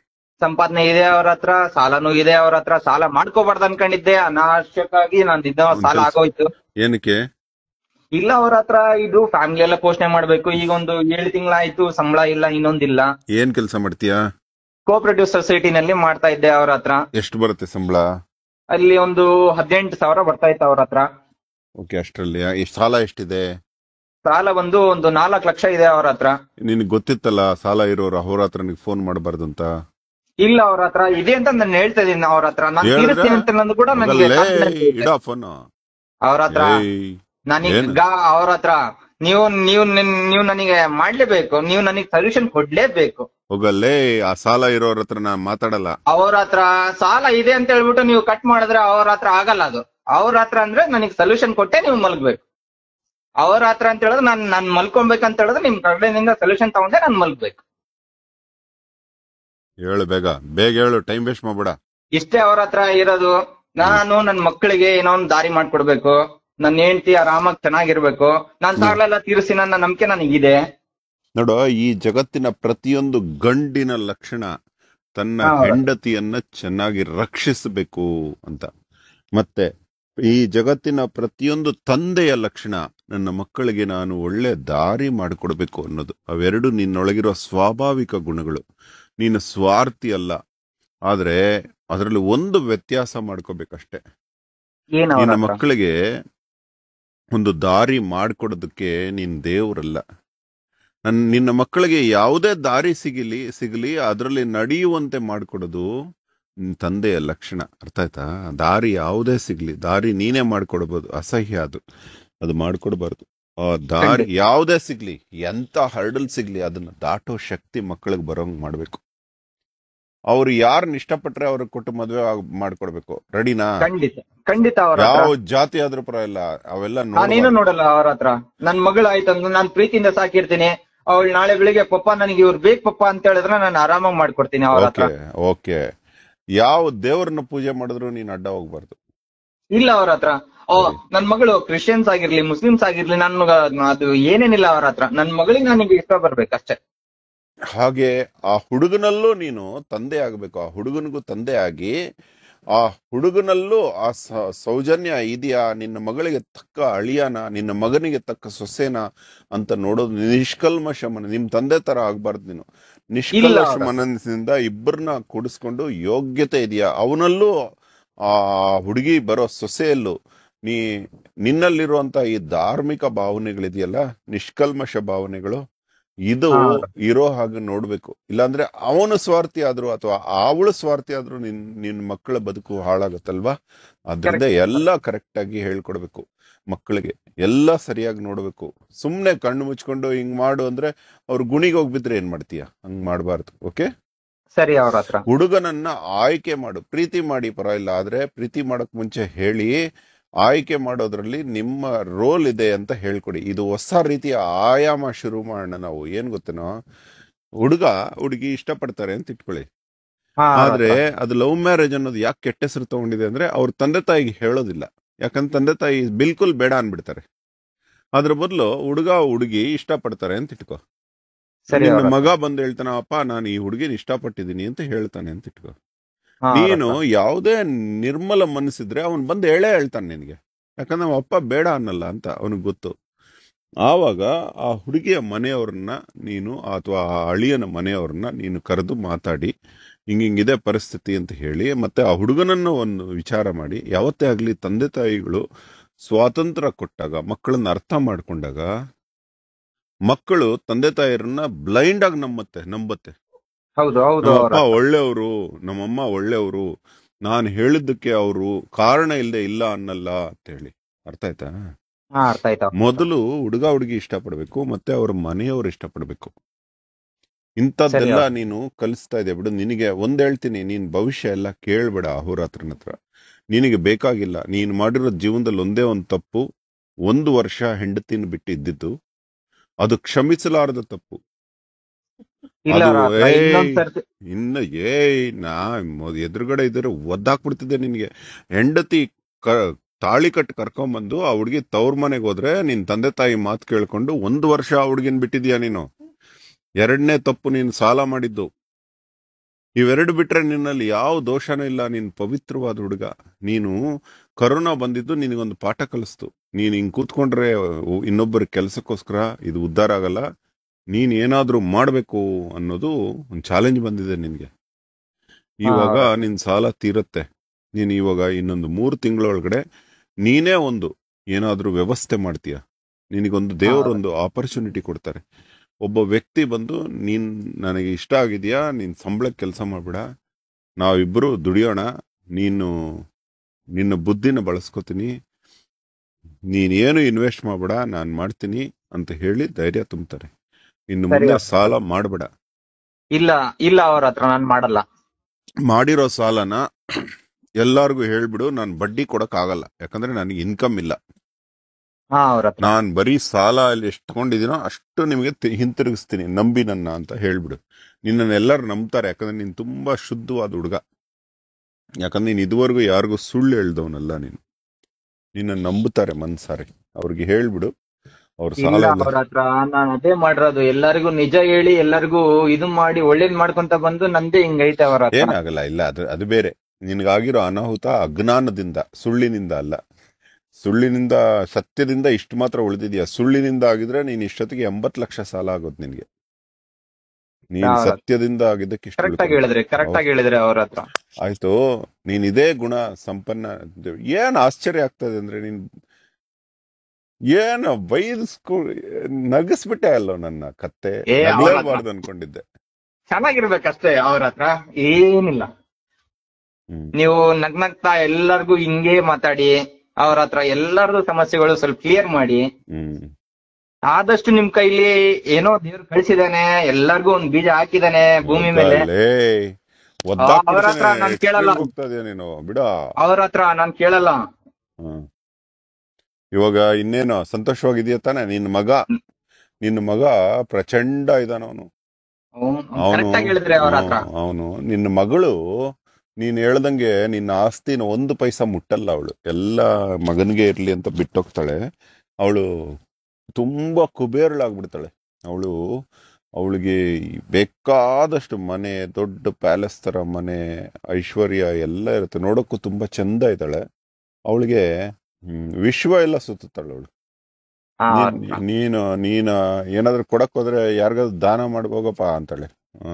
ಸಂಪಾದನೆ ಇದೆ ಅವ್ರ ಹತ್ರ ಸಾಲನೂ ಇದೆ ಅವ್ರ ಹತ್ರ ಸಾಲ ಮಾಡ್ಕೋಬಾರ್ದು ಅನ್ಕೊಂಡಿದ್ದೆ ಅನಾವಶ್ಯಕವಾಗಿ ನಾನು ಇದ್ದ ಒಂದ್ ಸಾಲ ಕೆಲ್ಸ- ಆಗೋಯ್ತು ಏನಕ್ಕೆ ಇಲ್ಲ ಅವ್ರ ಹತ್ರ ಇದು ಫ್ಯಾಮಿಲಿ ಎಲ್ಲ ಪೋಷಣೆ ಮಾಡ್ಬೇಕು ಈಗ ಒಂದು ಏಳು ತಿಂಗಳಾಯ್ತು ಸಂಬಳ ಇಲ್ಲ ಇನ್ನೊಂದಿಲ್ಲ ಏನ್ ಕೆಲಸ ಮಾಡ್ತೀಯಾ ಕೋಆಪರೇಟಿವ್ ಸೊಸೈಟಿನಲ್ಲಿ ಮಾಡ್ತಾ ಇದ್ದೆ ಅವ್ರ ಹತ್ರ ಎಷ್ಟು ಬರುತ್ತೆ ಸಂಬಳ ಅಲ್ಲಿ ಒಂದು ಹದಿನೆಂಟು ಸಾವಿರ ಬರ್ತಾ ಇತ್ತು ಅವ್ರ ಹತ್ರ ಓಕೆ ಅಷ್ಟ್ರಲ್ಲಿ ಎಷ್ಟು ಸಾಲ ಎಷ್ಟಿದೆ ಸಾಲ ಬಂದು ಒಂದು ನಾಲ್ಕು ಲಕ್ಷ ಇದೆ ಅವ್ರ ಹತ್ರ ನಿನಗೆ ಗೊತ್ತಿತ್ತಲ್ಲ ಸಾಲ ಇರೋರು ಅವ್ರ ಹತ್ರ ನಿನಗೆ ಫೋನ್ ಮಾಡಬಾರ್ದು ಅಂತ ಇಲ್ಲ ಅವ್ರ ಹತ್ರ ಇದೆ ಅಂತ ನಾನು ಹೇಳ್ತಾ ಇದೀನಿ ಅವ್ರ ಹತ್ರ ನಾನು ಹೇಳಿದ್ರೆ ತೀರಿಸ್ತೀನಿ ಅಂತ ನಂದು ಕೂಡ ನನಗೆ ಮಗಲ್ಲೇ, confidence ಇದೆ. ಇಡ ಫೋನ್ ಅವ್ರ ಹತ್ರ ನನಗ ಅವ್ರ ಹತ್ರ ನೀವು ನೀವು ನಿನ್- ನೀವು ನನಗೆ ಮಾಡ್ಲೇಬೇಕು ನೀವು ನನಗೆ ಸೊಲ್ಯೂಷನ್ ಕೊಡ್ಲೇಬೇಕು ಹೋಗಲ್ಲೇ ಆ ಸಾಲ ಇರೋರ ಹತ್ರ ನಾ ಮಾತಾಡಲ್ಲ ಅವ್ರ ಹತ್ರ ಸಾಲ ಇದೆ ಅಂತ ಹೇಳ್ಬಿಟ್ಟು ನೀವು ಕಟ್ ಮಾಡಿದ್ರೆ ಅವ್ರ ಹತ್ರ ಆಗಲ್ಲ ಅದು ಅವ್ರ ಹತ್ರ ಅಂದ್ರೆ ನನಗೆ ಸೊಲ್ಯೂಷನ್ ಕೊಟ್ಟೆ ನೀವು ಮಲ್ಗ್ಬೇಕು ಅವ್ರ ಹತ್ರ ಅಂತ ಹೇಳಿದ್ರೆ ನಾನ್ ನಾನ್ ಮಲ್ಕೊಬೇಕಂತ ಹೇಳಿದ್ರೆ ನಿಮ್ ಕಡೆಯಿಂದ ಸೊಲ್ಯೂಷನ್ ತಗೊಂಡೆ ನಾನ್ ಮಲ್ಗ್ಬೇಕು ಹೇಳು ಬೇಗ ಬೇಗ ಹೇಳು ಟೈಮ್ ವೇಸ್ಟ್ ಮಾಡ್ಬೇಡ ಇಷ್ಟೇ ಅವ್ರ ಹತ್ರ ಇರೋದು ನಾನು ನನ್ ಮಕ್ಕಳಿಗೆ ಏನೋ ಒಂದ್ ದಾರಿ ಮಾಡ್ಕೊಡ್ಬೇಕು ನನ್ನ ಹೆಂಡತಿ ಆರಾಮಾಗಿ ಚೆನ್ನಾಗಿರ್ಬೇಕು ನಾನ್ ಸಾಲ ತೀರಿಸಿ ನನ್ನ ನಂಬಿಕೆ ನನಗಿದೆ ನೋಡು ಈ ಜಗತ್ತಿನ ಪ್ರತಿಯೊಂದು ಗಂಡಿನ ಲಕ್ಷಣ ತನ್ನ ಹಾ. ಹೆಂಡತಿಯನ್ನ ಚೆನ್ನಾಗಿ ರಕ್ಷಿಸಬೇಕು ಅಂತ ಮತ್ತೆ ಈ ಜಗತ್ತಿನ ಪ್ರತಿಯೊಂದು ತಂದೆಯ ಲಕ್ಷಣ ನನ್ನ ಮಕ್ಕಳಿಗೆ ನಾನು ಒಳ್ಳೆ ದಾರಿ ಮಾಡಿಕೊಡ್ಬೇಕು ಅನ್ನೋದು ಅವೆರಡು ನಿನ್ನೊಳಗಿರೋ ಸ್ವಾಭಾವಿಕ ಗುಣಗಳು ನೀನು ಸ್ವಾರ್ಥಿ ಅಲ್ಲ ಆದ್ರೆ ಅದರಲ್ಲಿ ಒಂದು ವ್ಯತ್ಯಾಸ ಮಾಡ್ಕೋಬೇಕಷ್ಟೇ ಏನ್ ಅವ್ರ ನಿನ್ನ ಹತ್ರ? ಮಕ್ಕಳಿಗೆ ಒಂದು ದಾರಿ ಮಾಡಿಕೊಡೋದಕ್ಕೆ ನೀನ್ ದೇವರಲ್ಲ ನನ್ ನಿನ್ನ ಮಕ್ಕಳಿಗೆ ಯಾವುದೇ ದಾರಿ ಸಿಗಲಿ ಸಿಗಲಿ ಅದರಲ್ಲಿ ನಡೆಯುವಂತೆ ಮಾಡಿಕೊಡೋದು ನಿನ್ ತಂದೆಯ ಲಕ್ಷಣ ಅರ್ಥ ಆಯ್ತಾ ದಾರಿ ಯಾವುದೇ ಸಿಗ್ಲಿ ದಾರಿ ನೀನೇ ಮಾಡ್ಕೊಡ್ಬೋದು ಅಸಹ್ಯ ಅದು ಅದು ಮಾಡ್ಕೊಡ್ಬಾರ್ದು ಆ ದಾರಿ ಖಂಡಿತ. ಯಾವುದೇ ಸಿಗ್ಲಿ ಎಂತ ಹರ್ಡಲ್ ಸಿಗ್ಲಿ ಅದನ್ನ ದಾಟೋ ಶಕ್ತಿ ಮಕ್ಕಳಿಗೆ ಬರೋಂಗ್ ಮಾಡ್ಬೇಕು ಅವ್ರು ಯಾರನ್ನ ಇಷ್ಟಪಟ್ರೆ ಅವ್ರಿಗೆ ಕೊಟ್ಟು ಮದ್ವೆ ಆಗ್- ಮಾಡ್ಕೊಡ್ಬೇಕು ರೆಡಿನಾ ಖಂಡಿತ ಖಂಡಿತ ಅವ್ರ ಯಾವ ಹತ್ರ ಜಾತಿ ಆದ್ರೂ ಪರವಾಗಿಲ್ಲ ಅವೆಲ್ಲ ನಾನೇನು ನೋಡ್ಬಾರ್ದು. ನೋಡಲ್ಲ ಅವ್ರ ಹತ್ರ ನನ್ ಮಗಳು ಆಯ್ತಂದ್ರೆ ನಾನ್ ಪ್ರೀತಿಯಿಂದ ಸಾಕಿರ್ತೀನಿ ಅವಳು ನಾಳೆ ಬೆಳಿಗ್ಗೆ ಪಪ್ಪ ನನಗೆ ಇವ್ರು ಬೇಕು ಪಪ್ಪ ಅಂತ ಹೇಳಿದ್ರೆ ನಾನು ಆರಾಮಾಗಿ ಮಾಡ್ಕೊಡ್ತೀನಿ ಅವ್ರ ಹತ್ರ ಓಕೆ ಓಕೆ ಯಾವ ದೇವ್ರನ್ನ ಪೂಜೆ ಮಾಡಿದ್ರು ನೀನ್ ಅಡ್ಡ ಹೋಗ್ಬಾರ್ದು ಇಲ್ಲ ಅವ್ರ ಹತ್ರ ಓ ನನ್ ಮಗಳು ಕ್ರಿಶ್ಚಿಯನ್ಸ್ ಆಗಿರ್ಲಿ ಮುಸ್ಲಿಮ್ಸ್ ಆಗಿರ್ಲಿ ನನ್ಗ ಅದು ಏನೇನಿಲ್ಲ ಅವ್ರ ಹತ್ರ ನನ್ ಮಗಳಿಗೆ ನನಗೆ ಇಷ್ಟ ಬರ್ಬೇಕಷ್ಟೇ ಹಾಗೆ ಆ ಹುಡುಗನಲ್ಲೂ ನೀನು ತಂದೆ ಆಗ್ಬೇಕು ಆ ಹುಡುಗನಿಗೂ ತಂದೆ ಆಗಿ ಆ ಹುಡುಗನಲ್ಲೂ ಆ ಸ- ಸೌಜನ್ಯ ಇದೆಯಾ ನಿನ್ನ ಮಗಳಿಗೆ ತಕ್ಕ ಅಳಿಯನ ನಿನ್ನ ಮಗನಿಗೆ ತಕ್ಕ ಸೊಸೆನ ಅಂತ ನೋಡೋದು ನಿಷ್ಕಲ್ಮಶ ಮನ ನಿಮ್ ತಂದೆ ತರ ಆಗ್ಬಾರ್ದು ನೀನು ನಿಷ್ಕಲ್ಮಶ ಅವ್ರ. ಮನಸ್ಸಿನಿಂದ ಇಬ್ಬರನ್ನ ಕೂಡಿಸ್ಕೊಂಡು ಯೋಗ್ಯತೆ ಇದೆಯಾ ಅವನಲ್ಲೂ ಆ ಹುಡುಗಿ ಬರೋ ಸೊಸೆಯಲ್ಲೂ ನೀ ನಿನ್ನಲ್ಲಿರುವಂತ ಈ ಧಾರ್ಮಿಕ ಭಾವನೆಗಳಿದೆಯಲ್ಲ ನಿಷ್ಕಲ್ಮಶ ಭಾವನೆಗಳು ಇದು ಹಾ. ಇರೋ ಹಾಗೆ ನೋಡ್ಬೇಕು ಇಲ್ಲಾಂದ್ರೆ ಅವನು ಸ್ವಾರ್ಥಿ ಆದ್ರು ಅಥವಾ ಅವಳು ಸ್ವಾರ್ಥಿ ಆದ್ರೂ ನಿನ್ ನಿನ್ ಮಕ್ಕಳ ಬದುಕು ಹಾಳಾಗತ್ತಲ್ವಾ ಅದ್ರಿಂದ ಎಲ್ಲ ಕರೆಕ್ಟ್ ಆಗಿ ಹೇಳ್ಕೊಡ್ಬೇಕು ಮಕ್ಕಳಿಗೆ ಎಲ್ಲ ಸರಿಯಾಗಿ ನೋಡ್ಬೇಕು ಸುಮ್ನೆ ಕಣ್ಣು ಮುಚ್ಕೊಂಡು ಹಿಂಗ್ ಮಾಡು ಅಂದ್ರೆ ಅವ್ರ ಗುಣಿಗೆ ಹೋಗ್ಬಿದ್ರೆ ಏನ್ ಮಾಡ್ತೀಯ ಹಂಗ್ ಮಾಡ್ಬಾರ್ದು ಓಕೆ ಸರಿ ಅವ್ರ ಹತ್ರ ಹುಡುಗನನ್ನ ಆಯ್ಕೆ ಮಾಡು ಪ್ರೀತಿ ಮಾಡಿ ಪರವಾಗಿಲ್ಲ ಆದ್ರೆ ಪ್ರೀತಿ ಮಾಡಕ್ ಮುಂಚೆ ಹೇಳಿ ಆಯ್ಕೆ ಮಾಡೋದ್ರಲ್ಲಿ ನಿಮ್ಮ ರೋಲ್ ಇದೆ ಅಂತ ಹೇಳ್ಕೊಡಿ ಇದು ಹೊಸ ರೀತಿಯ ಆಯಾಮ ಶುರು ಮಾಡೋಣ ನಾವು ಏನ್ ಗೊತ್ತೇನೋ ಹುಡುಗ ಹುಡುಗಿ ಇಷ್ಟಪಡ್ತಾರೆ ಅಂತ ಇಟ್ಕೊಳ್ಳಿ ಹಾ, ಅವ್ರ ಆದ್ರೆ ಹತ್ರ. ಅದು ಲವ್ ಮ್ಯಾರೇಜ್ ಅನ್ನೋದು ಯಾಕೆ ಕೆಟ್ಟ ಹೆಸರು ತಗೊಂಡಿದೆ ಅಂದ್ರೆ ಅವ್ರ ತಂದೆ ತಾಯಿಗೆ ಹೇಳೋದಿಲ್ಲ ಯಾಕಂದ್ರೆ ತಂದೆ ತಾಯಿ ಬಿಲ್ಕುಲ್ ಬೇಡ ಅನ್ಬಿಡ್ತಾರೆ ಅದ್ರ ಬದಲು ಹುಡುಗ ಹುಡುಗಿ ಇಷ್ಟಪಡ್ತಾರೆ ಅಂತ ಇಟ್ಕೋ ಸರಿ ನಿನ್ನ ಅವ್ರ ಹತ್ರ. ಮಗ ಬಂದು ಹೇಳ್ತಾನ ಅಪ್ಪ ನಾನು ಈ ಹುಡುಗಿನ ಇಷ್ಟಪಟ್ಟಿದ್ದೀನಿ ಅಂತ ಹೇಳ್ತಾನೆ ಅಂತ ಇಟ್ಕೋ ಹಾ, ಅವ್ರ ನೀನು ಹತ್ರ. ಯಾವುದೇ ನಿರ್ಮಲ ಮನಸ್ಸಿದ್ರೆ ಅವನ್ ಬಂದು ಹೇಳೇ ಹೇಳ್ತಾನೆ ನಿನಗೆ ಯಾಕಂದ್ರೆ ನಮ್ಮ ಅಪ್ಪ ಬೇಡ ಅನ್ನಲ್ಲ ಅಂತ ಅವನಿಗೆ ಗೊತ್ತು ಆವಾಗ ಆ ಹುಡುಗಿಯ ಮನೆಯವ್ರನ್ನ ನೀನು ಅಥವಾ ಆ ಅಳಿಯನ ಮನೆಯವ್ರನ್ನ ನೀನು ಕರೆದು ಮಾತಾಡಿ ಹಿಂಗಿಂಗಿದೆ ಪರಿಸ್ಥಿತಿ ಅಂತ ಹೇಳಿ ಮತ್ತೆ ಆ ಹುಡುಗನನ್ನ ಒಂದು ವಿಚಾರ ಮಾಡಿ ಯಾವತ್ತೇ ಆಗ್ಲಿ ತಂದೆ ತಾಯಿಗಳು ಸ್ವಾತಂತ್ರ್ಯ ಕೊಟ್ಟಾಗ ಮಕ್ಕಳನ್ನ ಅರ್ಥ ಮಾಡ್ಕೊಂಡಾಗ ಮಕ್ಕಳು ತಂದೆ ತಾಯಿಯರನ್ನ ಬ್ಲೈಂಡ್ ಆಗಿ ನಂಬತ್ತೆ ನಂಬತ್ತೆ ಹೌದು ಹೌದು ಅವ್ರ ನಮ್ಮಪ್ಪ ಒಳ್ಳೆಯವರು ನಮ್ಮಮ್ಮ ಒಳ್ಳೆಯವರು ನಾನು ಹೇಳಿದ್ದಕ್ಕೆ ಅವರು ಕಾರಣ ಇಲ್ಲದೆ ಇಲ್ಲ ಅನ್ನಲ್ಲ ಅಂತ ಹೇಳಿ ಅರ್ಥ ಆಯ್ತಾ ಹಾ ಅರ್ಥ ಆಯ್ತಾ ಮೊದಲು ಹುಡುಗ ಹುಡುಗಿ ಇಷ್ಟಪಡ್ಬೇಕು ಮತ್ತೆ ಅವ್ರ ಮನೆಯವರು ಇಷ್ಟಪಡ್ಬೇಕು ಇಂಥದ್ದೆಲ್ಲ ಸರಿ. ನೀನು ಕಲಿಸ್ತಾ ಇದೆ ಬಿಡು ನಿನಗೆ ಒಂದ್ ಹೇಳ್ತೀನಿ ನೀನ್ ಭವಿಷ್ಯ ಎಲ್ಲ ಕೇಳ್ಬೇಡ ಅಹೋರಾತ್ರನ ಹತ್ರ ನಿನಗೆ ಬೇಕಾಗಿಲ್ಲ ನೀನ್ ಮಾಡಿರೋ ಜೀವನದಲ್ಲಿ ಒಂದೇ ಒಂದು ತಪ್ಪು ಒಂದು ವರ್ಷ ಹೆಂಡತಿನ ಬಿಟ್ಟು ಇದ್ದಿದ್ದು ಅದು ಕ್ಷಮಿಸಲಾರದ ತಪ್ಪು ಇಲ್ಲ ಅದು, ಅವ್ರ ಹತ್ರ. ಏಯ್, ಇನ್ನೊಂದ್ ಸರ್ತಿ ಇನ್ನು ಏಯ್ ನಾ ಮೊದ್- ಎದುರುಗಡೆ ಇದ್ರೆ ಒದ್ದಾಕ್ಬಿಡ್ತಿದ್ದೆ ನಿನ್ಗೆ ಹೆಂಡತಿ ಕ ತಾಳಿ ಕಟ್ಟು ಕರ್ಕೊಂಬಂದು ಆ ಹುಡುಗಿ ತವ್ರ ಮನೆಗೆ ಹೋದ್ರೆ ನಿನ್ ತಂದೆ ತಾಯಿ ಮಾತು ಕೇಳ್ಕೊಂಡು ಒಂದು ವರ್ಷ ಆ ಹುಡುಗಿನ ಬಿಟ್ಟಿದ್ಯಾ ನೀನು ಎರಡನೇ ತಪ್ಪು ನೀನು ಸಾಲ ಮಾಡಿದ್ದು ಇವೆರಡು ಬಿಟ್ರೆ ನಿನ್ನಲ್ಲಿ ಯಾವ ದೋಷನೂ ಇಲ್ಲ ನೀನ್ ಪವಿತ್ರವಾದ ಹುಡುಗ ನೀನು ಕರೋನಾ ಬಂದಿದ್ದು ನಿನಗೊಂದು ಪಾಠ ಕಲಿಸ್ತು ನೀನ್ ಹಿಂಗ್ ಕೂತ್ಕೊಂಡ್ರೆ ಇನ್ನೊಬ್ಬರ ಕೆಲಸಕ್ಕೋಸ್ಕರ ಇದು ಉದ್ಧಾರ ಆಗಲ್ಲ ನೀನ್ ಏನಾದ್ರೂ ಮಾಡ್ಬೇಕು ಅನ್ನೋದು ಒಂದು ಚಾಲೆಂಜ್ ಬಂದಿದೆ ನಿನ್ಗೆ ಇವಾಗ ಹಾ. ನಿನ್ ಸಾಲ ತೀರತ್ತೆ ನೀನ್ ಇವಾಗ ಇನ್ನೊಂದು ಮೂರು ತಿಂಗಳೊಳಗಡೆ ನೀನೇ ಒಂದು ಏನಾದ್ರೂ ವ್ಯವಸ್ಥೆ ಮಾಡ್ತೀಯ ನಿನಗೊಂದು ದೇವರೊಂದು ಆಪರ್ಚುನಿಟಿ ಕೊಡ್ತಾರೆ ಒಬ್ಬ ವ್ಯಕ್ತಿ ಬಂದು ನೀನ್ ನನಗೆ ಇಷ್ಟ ಆಗಿದ್ಯಾ ನೀನ್ ಸಂಬಳಕ್ಕೆ ಕೆಲಸ ಮಾಡ್ಬೇಡ ನಾವಿಬ್ರು ದುಡಿಯೋಣ ನೀನು ನಿನ್ನ ಬುದ್ಧಿನ ಬಳಸ್ಕೊತೀನಿ ನೀನ್ ಏನು ಇನ್ವೆಸ್ಟ್ ಮಾಡ್ಬೇಡ ನಾನ್ ಮಾಡ್ತೀನಿ ಅಂತ ಹೇಳಿ ಧೈರ್ಯ ತುಂಬ್ತಾರೆ ಇನ್ನು ಸರಿ ಮುಂದೆ ಅಪ್ಪ. ಸಾಲ ಮಾಡ್ಬೇಡ ಇಲ್ಲ ಇಲ್ಲ ಅವ್ರ ಹತ್ರ ನಾನ್ ಮಾಡಲ್ಲ ಮಾಡಿರೋ ಸಾಲನ ಎಲ್ಲಾರ್ಗು ಹೇಳ್ಬಿಡು ನಾನ್ ಬಡ್ಡಿ ಕೊಡಕ್ ಆಗಲ್ಲ ಯಾಕಂದ್ರೆ ನನಗೆ ಇನ್ಕಮ್ ಇಲ್ಲ ಹಾ ಅವ್ರ ಹತ್ರ ನಾನ್ ಬರೀ ಸಾಲ ಅಲ್ಲಿ ಎಷ್ಟು ತಗೊಂಡಿದ್ದೀನೋ ಅಷ್ಟು ನಿಮಗೆ ತಿ- ಹಿಂತಿರುಗಿಸ್ತೀನಿ ನಂಬಿ ನನ್ನ ಅಂತ ಹೇಳ್ಬಿಡು ನಿನ್ನನ್ನು ಎಲ್ಲರೂ ನಂಬ್ತಾರೆ ಯಾಕಂದ್ರೆ ನೀನ್ ತುಂಬಾ ಶುದ್ಧವಾದ ಹುಡುಗ ಯಾಕಂದ್ರೆ ನೀನ್ ಇದುವರೆಗೂ ಯಾರಿಗೂ ಸುಳ್ಳು ಹೇಳ್ದವನಲ್ಲ ನೀನು ನಿನ್ನ ನಂಬುತ್ತಾರೆ ಮನ್ಸಾರೆ ಅವ್ರಿಗೆ ಹೇಳ್ಬಿಡು ಅವ್ರ ಸಾಲ ಇಲ್ಲ ಎಲ್ಲ ಅವ್ರ ಹತ್ರ ನಾನ್ ಅದೇ ಮಾಡಿರೋದು ಎಲ್ಲರಿಗೂ ನಿಜ ಹೇಳಿ ಎಲ್ಲರಿಗೂ ಇದು ಮಾಡಿ ಒಳ್ಳೇದ್ ಮಾಡ್ಕೊಂತ ಬಂದು ನಂದೇ ಹಿಂಗೈತೆ ಅವ್ರ ಹತ್ರ ಏನಾಗಲ್ಲ ಇಲ್ಲ ಅದು ಅದು ಬೇರೆ ನಿನಗಾಗಿರೋ ಅನಾಹುತ ಅಜ್ಞಾನದಿಂದ ಸುಳ್ಳಿನಿಂದ ಅಲ್ಲ ಸುಳ್ಳಿನಿಂದ ಸತ್ಯದಿಂದ ಇಷ್ಟು ಮಾತ್ರ ಉಳಿದಿದ್ಯಾ ಸುಳ್ಳಿನಿಂದ ಆಗಿದ್ರೆ ನೀನ್ ಇಷ್ಟೊತ್ತಿಗೆ ಎಂಬತ್ ಲಕ್ಷ ಸಾಲ ಆಗೋದು ನಿನ್ಗೆ ನೀನ್ ಹೌದು. ಸತ್ಯದಿಂದ ಆಗಿದ್ದಕ್ಕೆ ಇಷ್ಟು ಕರೆಕ್ಟ್ ಆಗಿ ಉಳ್ಕೊಂಡೆ. ಹೇಳಿದ್ರಿ ಕರೆಕ್ಟ್ ಆಗಿ ಹೇಳಿದ್ರಿ ಅವ್ರ ಹತ್ರ ಆಯ್ತು ನೀನ್ ಇದೇ ಗುಣ ಸಂಪನ್ನ ಏನ್ ಆಶ್ಚರ್ಯ ಆಗ್ತದೆ ಅಂದ್ರೆ ನೀನ್ ಏನು ಬೈಸ್ಕೊ ನಗಸ್ಬಿಟ್ಟೆ ಅಲ್ಲೋ ನನ್ನ ಕತ್ತೆ ಏ, ಅವ್ರ ಹತ್ರ- ನಗಲೇಬಾರ್ದು ಅನ್ಕೊಂಡಿದ್ದೆ ಚೆನ್ನಾಗಿರ್ಬೇಕಷ್ಟೇ ಅವ್ರ ಹತ್ರ ಏನಿಲ್ಲ ಹ್ಮ್ ನೀವು ನಗ್ನಗ್ತಾ ಎಲ್ಲರಿಗೂ ಹಿಂಗೆ ಮಾತಾಡಿ ಅವ್ರ ಹತ್ರ ಎಲ್ಲರದು ಸಮಸ್ಯೆಗಳು ಸ್ವಲ್ಪ ಕ್ಲಿಯರ್ ಮಾಡಿ ಹ್ಮ್ ಆದಷ್ಟು ನಿಮ್ ಕೈಲಿ ಏನೋ ದೇವ್ರು ಕಳ್ಸಿದಾನೆ ಎಲ್ಲರಿಗೂ ಒಂದ್ ಬೀಜ ಹಾಕಿದಾನೆ ಭೂಮಿ ಮೇಲೆ ಹೌದಲ್ಲೇ? ಅವ್ರ ಹತ್ರ ಒದ್ದಾಕ್ಬಿಡ್ತೀನಿ. ನಾನ್ ಎಷ್ಟು ಕೇಳಲ್ಲ. ಹೋಗ್ತಾ ಇದೀಯ ನೀನು ಬಿಡ ಅವ್ರ ಹತ್ರ ನಾನ್ ಕೇಳಲ್ಲ ಹ್ಮ್. ಇವಾಗ ಇನ್ನೇನು ಸಂತೋಷವಾಗಿದೆಯಾ ತಾನೆ ನಿನ್ನ ಮಗ ನಿನ್ನ ಮಗ ಪ್ರಚಂಡ ಇದಾನವನು ಕರೆಕ್ಟ್ ಆಗಿ ಹೇಳಿದ್ರಿ ಅವ್ರ ಹತ್ರ ಅವನು ನಿನ್ನ ಮಗಳು ನೀನ್ ಹೇಳ್ದಂಗೆ ನಿನ್ನ ಆಸ್ತಿನ ಒಂದು ಪೈಸಾ ಮುಟ್ಟಲ್ಲ ಅವಳು ಎಲ್ಲ ಮಗನಿಗೆ ಇರ್ಲಿ ಅಂತ ಬಿಟ್ಟೋಗ್ತಾಳೆ ಅವಳು ತುಂಬಾ ಕುಬೇರಳಾಗ್ಬಿಡ್ತಾಳೆ ಅವಳು ಅವಳಿಗೆ ಬೇಕಾದಷ್ಟು ಮನೆ ದೊಡ್ಡ ಪ್ಯಾಲೇಸ್ ತರ ಮನೆ ಐಶ್ವರ್ಯ ಎಲ್ಲ ಇರುತ್ತೆ ನೋಡಕ್ಕೂ ತುಂಬಾ ಚಂದ ಇದ್ದಾಳೆ ಅವಳಿಗೆ ಹ್ಮ್, ವಿಶ್ವ ಎಲ್ಲ ಸುತ್ತಾಳೆ ಅವಳು ಹಾ, ಅವ್ರ ನೀನ್- ಹತ್ರ. ನೀನು ನೀನ ಏನಾದ್ರೂ ಕೊಡಕ್ ಹೋದ್ರೆ ಯಾರಿಗಾದ್ರು ದಾನ ಮಾಡ್ಬೋಗಪ್ಪ ಅಂತಾಳೆ ಆ,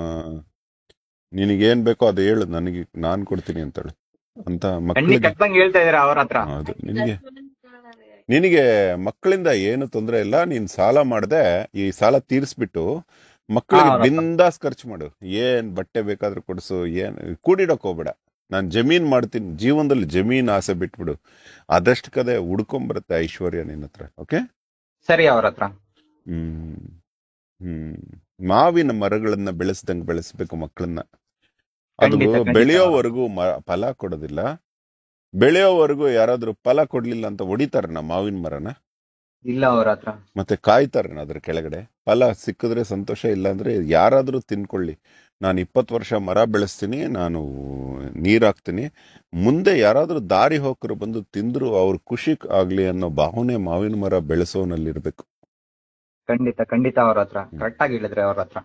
ನಿನಗೇನ್ ಬೇಕೋ ಅದು ಹೇಳು ನನಗೆ ನಾನ್ ಕೊಡ್ತೀನಿ ಅಂತಾಳೆ ಅಂತ ಕಣ್ಣಿ ಮಕ್ಕಳಿಗೆ ಕಟ್ಟಂಗ್ ಹೇಳ್ತಾ ಇದೀರ ಅವ್ರ ಹತ್ರ ಹೌದು ನಿನಗೆ ನಿನಗೆ ಮಕ್ಕಳಿಂದ ಏನು ತೊಂದರೆ ಇಲ್ಲ ನೀನ್ ಸಾಲ ಮಾಡದೆ ಈ ಸಾಲ ತೀರಿಸ್ಬಿಟ್ಟು ಮಕ್ಕಳಿಗೆ ಹಾ, ರೊಕ್ಕ. ಬಿಂದಾಸ್ ಖರ್ಚು ಮಾಡು ಏನ್ ಬಟ್ಟೆ ಬೇಕಾದ್ರೂ ಕೊಡ್ಸು ಏನ್ ಕೂಡಿಡಕ್ ಹೋಗ್ಬೇಡ ನಾನ್ ಜಮೀನ್ ಮಾಡ್ತೀನಿ ಜೀವನದಲ್ಲಿ ಜಮೀನ್ ಆಸೆ ಬಿಟ್ಬಿಡು ಅದಷ್ಟು ಕದೆ ಹುಡ್ಕೊಂಬರುತ್ತೆ ಐಶ್ವರ್ಯ ನಿನ್ನ ಹತ್ರ ಓಕೆ ಸರಿ ಅವ್ರ ಹತ್ರ ಹ್ಮ್ ಹ್ಮ್ ಮಾವಿನ ಮರಗಳನ್ನ ಬೆಳೆಸ್ದಂಗ್ ಬೆಳೆಸ್ಬೇಕು ಮಕ್ಕಳನ್ನ ಅದು ಖಂಡಿತ, ಖಂಡಿತ. ಬೆಳೆಯೋವರೆಗೂ ಮ- ಫಲ ಕೊಡೋದಿಲ್ಲ ಬೆಳೆಯೋವರೆಗೂ ಯಾರಾದ್ರೂ ಫಲ ಕೊಡ್ಲಿಲ್ಲ ಅಂತ ಹೊಡಿತಾರನ ಮಾವಿನ ಮರನ ಇಲ್ಲ ಅವ್ರ ಹತ್ರ ಮತ್ತೆ ಕಾಯ್ತಾರನ ಅದ್ರ ಕೆಳಗಡೆ ಫಲ ಸಿಕ್ಕಿದ್ರೆ ಸಂತೋಷ ಇಲ್ಲ ಅಂದ್ರೆ ಯಾರಾದ್ರೂ ತಿನ್ಕೊಳ್ಳಿ ನಾನು ಇಪ್ಪತ್ತು ವರ್ಷ ಮರ ಬೆಳೆಸ್ತೀನಿ ನಾನು ನೀರ್ ಹಾಕ್ತೀನಿ ಮುಂದೆ ಯಾರಾದ್ರೂ ದಾರಿ ಹೋಕರು ಬಂದು ತಿಂದ್ರು ಅವ್ರ ಖುಷಿ ಆಗ್ಲಿ ಅನ್ನೋ ಭಾವನೆ ಮಾವಿನ ಮರ ಬೆಳೆಸೋನಲ್ಲಿರ್ಬೇಕು ಖಂಡಿತ ಖಂಡಿತ ಅವ್ರ ಹತ್ರ ಕರೆಕ್ಟ್ ಆಗಿ ಹೇಳಿದ್ರಿ ಅವ್ರ ಹತ್ರ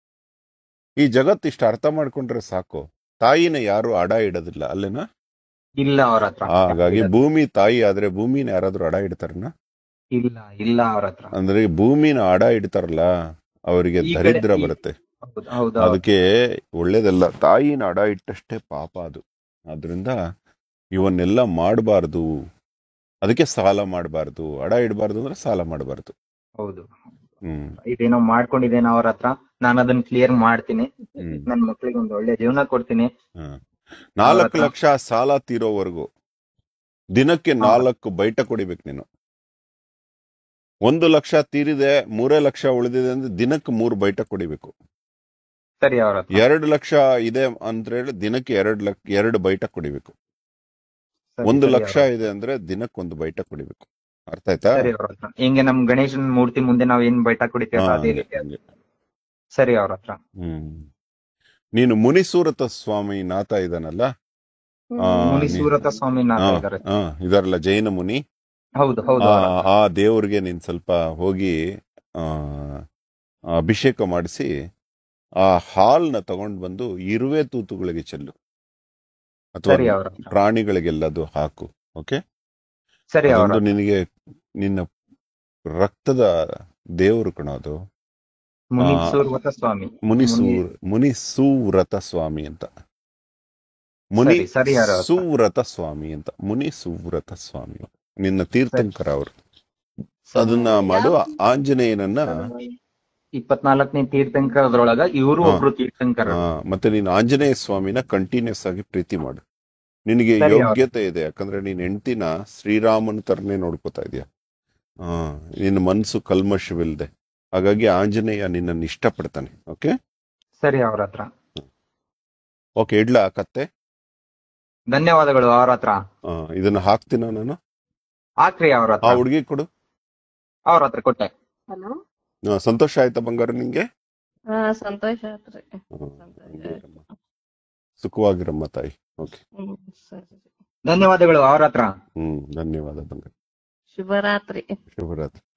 ಈ ಜಗತ್ತು ಇಷ್ಟು ಅರ್ಥ ಮಾಡ್ಕೊಂಡ್ರೆ ಸಾಕು ತಾಯಿನ ಯಾರು ಅಡ ಇಡೋದಿಲ್ಲ ಅಲ್ಲೇನಾ ಇಲ್ಲ ಅವ್ರ ಹತ್ರ ಹಾಗಾಗಿ ಭೂಮಿ ತಾಯಿ ಆದ್ರೆ ಭೂಮಿನ ಯಾರಾದ್ರೂ ಅಡ ಇಡ್ತಾರನ ಇಲ್ಲ ಇಲ್ಲ ಅವ್ರ ಹತ್ರ ಅಂದ್ರೆ ಭೂಮಿನ ಅಡ ಇಡ್ತಾರಲ್ಲ ಅವರಿಗೆ ಈ ಕಡೆ- ದರಿದ್ರ ಈ- ಬರುತ್ತೆ ಹೌದು ಹೌದು ಅದಕ್ಕೆ ಒಳ್ಳೇದಲ್ಲ ತಾಯಿನ ಅಡ ಇಟ್ಟಷ್ಟೇ ಪಾಪ ಅದು ಆದ್ರಿಂದ ಇವನ್ನೆಲ್ಲ ಮಾಡಬಾರ್ದು ಅದಕ್ಕೆ ಸಾಲ ಮಾಡಬಾರ್ದು ಅಡ ಇಡಬಾರ್ದು ಅಂದ್ರೆ ಸಾಲ ಮಾಡಬಾರ್ದು ಹೌದು ಹ್ಮ್ ಇದೇನೋ ಮಾಡ್ಕೊಂಡಿದ್ದೇನೆ ಅವ್ರ ಹತ್ರ ನಾನು ಅದನ್ನ ಕ್ಲಿಯರ್ ಮಾಡ್ತೀನಿ ಹ್ಮ್ ನನ್ ಮಕ್ಳಿಗೆ ಒಂದು ಒಳ್ಳೆ ಜೀವನ ಕೊಡ್ತೀನಿ ಹ್ಮ್. ನಾಲ್ಕು ಹತ್ರ- ಲಕ್ಷ ಸಾಲ ತೀರೋವರೆಗೂ ದಿನಕ್ಕೆ ಹಾ. ನಾಲ್ಕು ಬೈಟ ಕೊಡಿಬೇಕು ನೀನು ಒಂದು ಲಕ್ಷ ತೀರಿದೆ ಮೂರೇ ಲಕ್ಷ ಉಳಿದಿದೆ ಅಂದ್ರೆ ದಿನಕ್ಕೆ ಮೂರು ಬೈಟ ಕೊಡಿಬೇಕು ಸರಿ ಅವ್ರ ಹತ್ರ ಎರಡು ಲಕ್ಷ ಇದೆ ಅಂತ ಹೇಳಿ ದಿನಕ್ಕೆ ಎರಡು ಲಕ್ಷ ಎರಡು ಬೈಟ ಕುಡಿಬೇಕು ಸರಿ, ಒಂದು ಸರಿ ಲಕ್ಷ ಅವ್ರ ಇದೆ ಅಂದ್ರೆ ದಿನಕ್ಕೆ ಒಂದು ಬೈಟ ಕುಡಿಬೇಕು ಅರ್ಥ ಆಯ್ತಾ ಹತ್ರ. ಸರಿ ಅವ್ರ ಹತ್ರ ಹಿಂಗೆ ನಮ್ ಗಣೇಶನ್ ಮೂರ್ತಿ ಮುಂದೆ ನಾವ್ ಏನ್ ಬೈಟ ಕುಡಿತೀವಿ ಹಾ, ಅದೇ ಹಂಗೆ, ರೀತಿ ಹಂಗೆ. ಸರಿ ಅವ್ರ ಹತ್ರ ಹ್ಮ್ ನೀನು ಮುನಿಸೂರತ ಸ್ವಾಮಿ ನಾಥ ಇದಾನಲ್ಲ ಆ, ಮುನಿ ನೀ- ಸೂರತ ಸ್ವಾಮಿ ನಾಥ ಹಾ, ಇದಾರೆ ಹಾ, ಇದಾರಲ್ಲ ಜೈನ ಮುನಿ ಹೌದು ಹೌದು ಆ ಅವ್ರ ಹತ್ರ. ಆ ದೇವ್ರಿಗೆ ನೀನ್ ಸ್ವಲ್ಪ ಹೋಗಿ ಆ ಅಭಿಷೇಕ ಮಾಡಿಸಿ ಆ ಹಾಲ್ನ ತಗೊಂಡ್ ಬಂದು ಇರುವೆ ತೂತುಗಳಿಗೆ ಚೆಲ್ಲು ಅಥವಾ ಸರಿ ಅವ್ರ ಪ್ರಾಣಿಗಳಿಗೆಲ್ಲ ಅದು ಹಾಕು ಓಕೆ ಸರಿ ಅವ್ರ ಅದೊಂದು ನಿನಗೆ ನಿನ್ನ ರಕ್ತದ ದೇವರು ಕಣ ಅದು ಮುನೀಶ್ವರ್ವತ ಸ್ವಾಮಿ ಮುನಿಸೂರ್ ಮುನಿಸೂವ್ರತ ಸ್ವಾಮಿ ಅಂತ ಮುನಿ ಸರಿ, ಸರಿ ಯಾರು ಆತ? ಸುವ್ರತ ಸ್ವಾಮಿ ಅಂತ ಮುನಿ ಸುವ್ರತ ಸ್ವಾಮಿ ನಿನ್ನ ತೀರ್ಥಂಕರ ಅವರು ಅದನ್ನ ಮಾಡು ಆಂಜನೇಯನನ್ನ ಇಪ್ಪತ್ನಾಲ್ಕನೇ ತೀರ್ಥಂಕರದೊಳಗ ಇವರು ಹಾ. ಒಬ್ರು ತೀರ್ಥಂಕರ ಆ, ಮತ್ತೆ ನೀನು ಆಂಜನೇಯ ಸ್ವಾಮಿನ ಕಂಟಿನ್ಯೂಸ್ ಆಗಿ ಪ್ರೀತಿ ಮಾಡು ನಿನಗೆ ಸರಿ, ಅವ್ರು. ಯೋಗ್ಯತೆ ಇದೆ ಯಾಕಂದ್ರೆ ನೀನ್ ಹೆಂಡ್ತಿನ ಶ್ರೀರಾಮನ ತರನೇ ನೋಡ್ಕೋತಾ ಇದೀಯ ಆ ನಿನ್ನ ಮನ್ಸು ಕಲ್ಮಶವಿಲ್ದೆ ಹಾಗಾಗಿ ಆಂಜನೇಯ ನಿನ್ನನ್ನು ಇಷ್ಟಪಡ್ತಾನೆ ಓಕೆ ಸರಿ ಅವ್ರ ಹತ್ರ ಓಕೆ ಇಡ್ಲಾ ಕತ್ತೆ ಧನ್ಯವಾದಗಳು ಅವ್ರ ಹತ್ರ ಆ, ಇದನ್ನ ಹಾಕ್ತೀನ ನಾನು ಹಾಕ್ರಿ ಅವ್ರ ಆ ಹತ್ರ ಹುಡುಗಿ ಕೊಡು ಅವ್ರ ಹತ್ರ ಕೊಟ್ಟೆ ಹಲೋ ಆ, ಸಂತೋಷ ಆಯ್ತಾ ಬಂಗಾರ ನಿಂಗೆ ಹಾ ಸಂತೋಷ ಆತ್ರಿ ಹ್ಮ್, ಹಂಗಿರಮ್ಮ. ಸುಖವಾಗಿರಮ್ಮ ತಾಯಿ ಓಕೆ ಹ್ಮ್ ಸರಿ ಧನ್ಯವಾದಗಳು ಅವ್ರ ಹತ್ರ ಹ್ಮ್ ಧನ್ಯವಾದ ಬಂಗಾರ ಶುಭರಾತ್ರಿ ಶುಭರಾತ್ರಿ